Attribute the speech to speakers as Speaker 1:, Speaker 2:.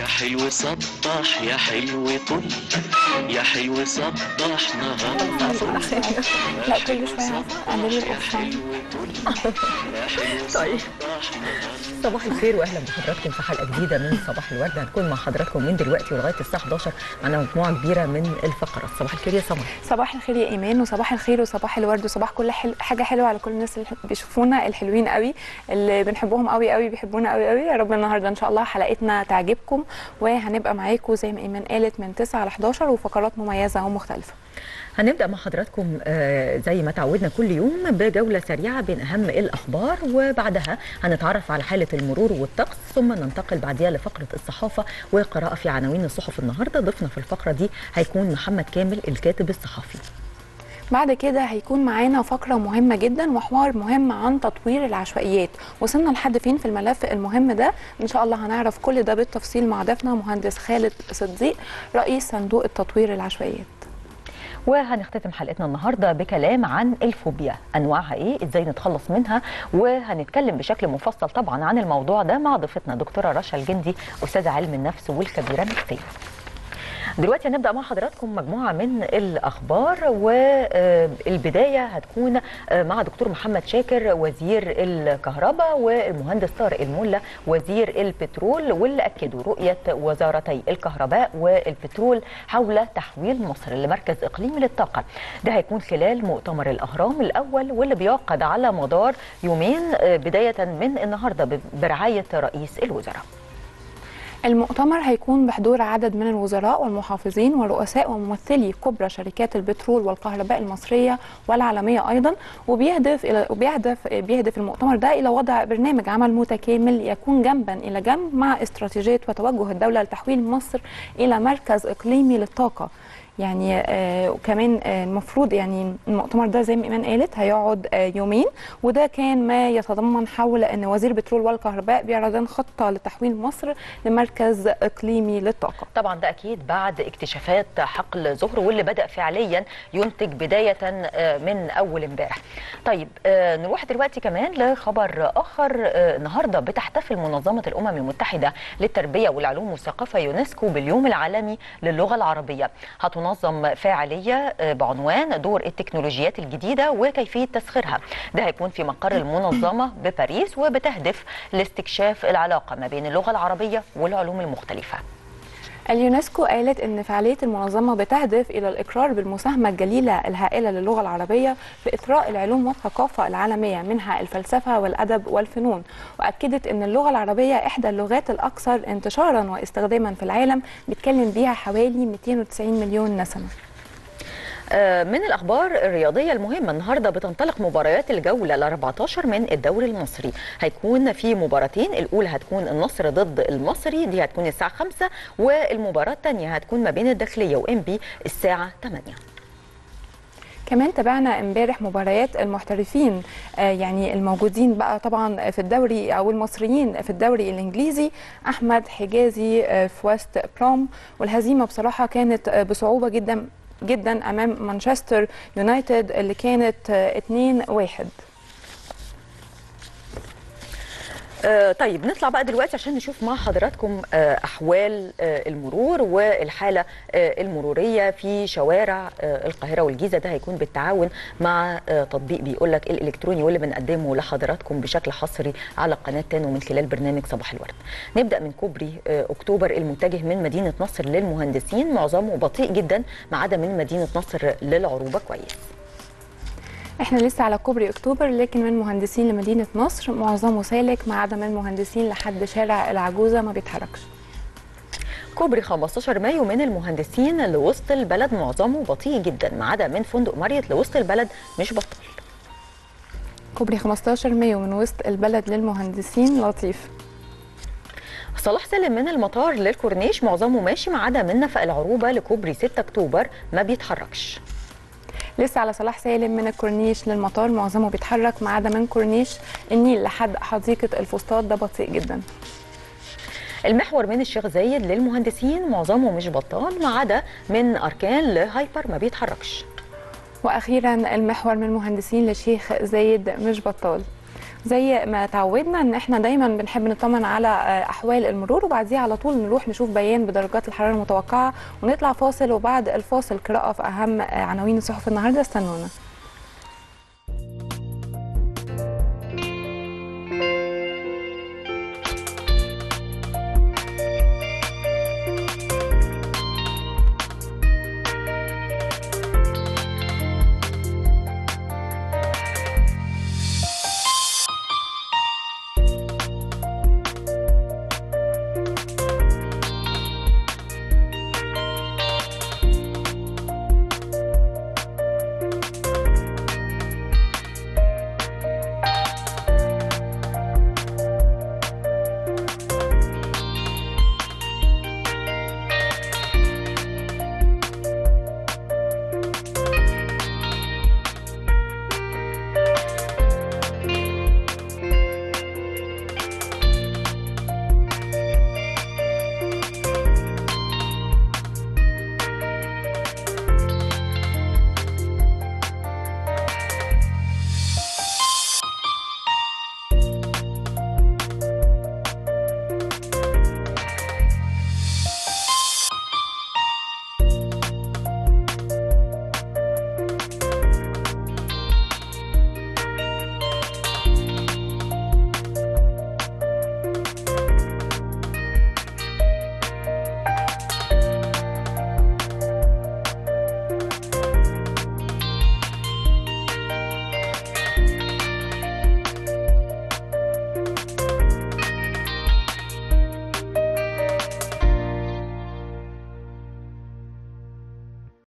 Speaker 1: حلو صبح يا حلو طل يا حلو صبح نهار
Speaker 2: لا كل شويه عارفه اعملي الاوبشن
Speaker 3: طيب صباح الخير واهلا بحضراتكم في حلقه جديده من صباح الورد هنكون مع حضراتكم من دلوقتي ولغايه الساعه 11 معنا مجموعه كبيره من الفقرات صباح الخير يا سمر
Speaker 2: صباح الخير يا ايمان وصباح الخير وصباح الورد وصباح كل حل... حاجه حلوه على كل الناس اللي بيشوفونا الحلوين قوي اللي بنحبهم قوي قوي بيحبونا قوي قوي يا رب النهارده ان شاء الله حلقتنا تعجبكم وهنبقى معاكم زي ما ايمان قالت من 9 ل 11 وفقرات مميزه ومختلفه
Speaker 3: هنبدا مع حضراتكم آه، زي ما تعودنا كل يوم بجوله سريعه بين اهم الاخبار وبعدها هنتعرف على حاله المرور والطقس ثم ننتقل بعديها لفقره الصحافه وقراءه في عناوين الصحف النهارده ضيفنا في الفقره دي هيكون محمد كامل الكاتب الصحفي
Speaker 2: بعد كده هيكون معانا فقرة مهمة جدا وحوار مهم عن تطوير العشوائيات وصلنا لحد فين في الملف المهم ده ان شاء الله هنعرف كل ده بالتفصيل مع ضيفنا مهندس خالد صديق رئيس صندوق التطوير العشوائيات
Speaker 3: وهنختتم حلقتنا النهارده بكلام عن الفوبيا انواعها ايه ازاي نتخلص منها وهنتكلم بشكل مفصل طبعا عن الموضوع ده مع ضيفتنا دكتوره رشا الجندي استاذه علم النفس والخبيره النفسيه دلوقتي هنبدا مع حضراتكم مجموعه من الاخبار والبدايه هتكون مع دكتور محمد شاكر وزير الكهرباء والمهندس طارق الملا وزير البترول واللي اكدوا رؤيه وزارتي الكهرباء والبترول حول تحويل مصر لمركز اقليمي للطاقه ده هيكون خلال مؤتمر الاهرام الاول واللي بيعقد على مدار يومين بدايه من النهارده برعايه رئيس الوزراء
Speaker 2: المؤتمر هيكون بحضور عدد من الوزراء والمحافظين ورؤساء وممثلي كبرى شركات البترول والكهرباء المصريه والعالميه ايضا وبيهدف الى وبيهدف بيهدف المؤتمر ده الى وضع برنامج عمل متكامل يكون جنبا الى جنب مع استراتيجيه وتوجه الدوله لتحويل مصر الى مركز اقليمي للطاقه يعني آه وكمان آه المفروض يعني المؤتمر ده زي ما ايمان قالت هيقعد آه يومين وده كان ما يتضمن حول ان وزير البترول والكهرباء بيعرضن خطه لتحويل مصر لمركز اقليمي للطاقه.
Speaker 3: طبعا ده اكيد بعد اكتشافات حقل زهر واللي بدا فعليا ينتج بدايه آه من اول امبارح. طيب آه نروح دلوقتي كمان لخبر اخر آه النهارده بتحتفل منظمه الامم المتحده للتربيه والعلوم والثقافه يونسكو باليوم العالمي للغه العربيه. هتنظم تنظم فاعليه بعنوان دور التكنولوجيات الجديده وكيفيه تسخيرها ده هيكون في مقر المنظمه بباريس وبتهدف لاستكشاف العلاقه ما بين اللغه العربيه والعلوم المختلفه
Speaker 2: اليونسكو قالت ان فعاليه المنظمه بتهدف الى الاقرار بالمساهمه الجليله الهائله للغه العربيه في اثراء العلوم والثقافه العالميه منها الفلسفه والادب والفنون واكدت ان اللغه العربيه احدى اللغات الاكثر انتشارا واستخداما في العالم بيتكلم بيها حوالي 290 مليون نسمه
Speaker 3: من الاخبار الرياضيه المهمه النهارده بتنطلق مباريات الجوله ال 14 من الدوري المصري هيكون في مباراتين الاولى هتكون النصر ضد المصري دي هتكون الساعه 5 والمباراه الثانيه هتكون ما بين الداخليه وام بي الساعه 8
Speaker 2: كمان تابعنا امبارح مباريات المحترفين آه يعني الموجودين بقى طبعا في الدوري او المصريين في الدوري الانجليزي احمد حجازي آه في ويست بروم والهزيمه بصراحه كانت آه بصعوبه جدا جدا امام مانشستر يونايتد اللي كانت 2 1
Speaker 3: آه طيب نطلع بقى دلوقتي عشان نشوف مع حضراتكم آه احوال آه المرور والحاله آه المروريه في شوارع آه القاهره والجيزه ده هيكون بالتعاون مع آه تطبيق بيقول لك الالكتروني واللي بنقدمه لحضراتكم بشكل حصري على قناه تانو من خلال برنامج صباح الورد. نبدا من كوبري آه اكتوبر المتجه من مدينه نصر للمهندسين معظمه بطيء جدا ما عدا من مدينه نصر للعروبه كويس.
Speaker 2: احنا لسه على كوبري اكتوبر لكن من مهندسين لمدينه نصر معظمه سالك ما عدا من مهندسين لحد شارع العجوزه ما بيتحركش
Speaker 3: كوبري 15 مايو من المهندسين لوسط البلد معظمه بطيء جدا ما عدا من فندق مريت لوسط البلد مش بطال
Speaker 2: كوبري 15 مايو من وسط البلد للمهندسين لطيف
Speaker 3: صلاح سالم من المطار للكورنيش معظمه ماشي ما عدا من نفق العروبه لكوبري 6 اكتوبر ما بيتحركش
Speaker 2: لسه على صلاح سالم من الكورنيش للمطار معظمه بيتحرك ما عدا من كورنيش النيل لحد حديقه الفسطاط ده بطيء جدا
Speaker 3: المحور من الشيخ زايد للمهندسين معظمه مش بطال ما عدا من اركان لهايبر ما بيتحركش
Speaker 2: واخيرا المحور من المهندسين لشيخ زايد مش بطال زي ما تعودنا ان احنا دايما بنحب نطمن على آه، احوال المرور وبعديها على طول نروح نشوف بيان بدرجات الحراره المتوقعه ونطلع فاصل وبعد الفاصل قراءه في اهم آه، عناوين الصحف النهارده استنونا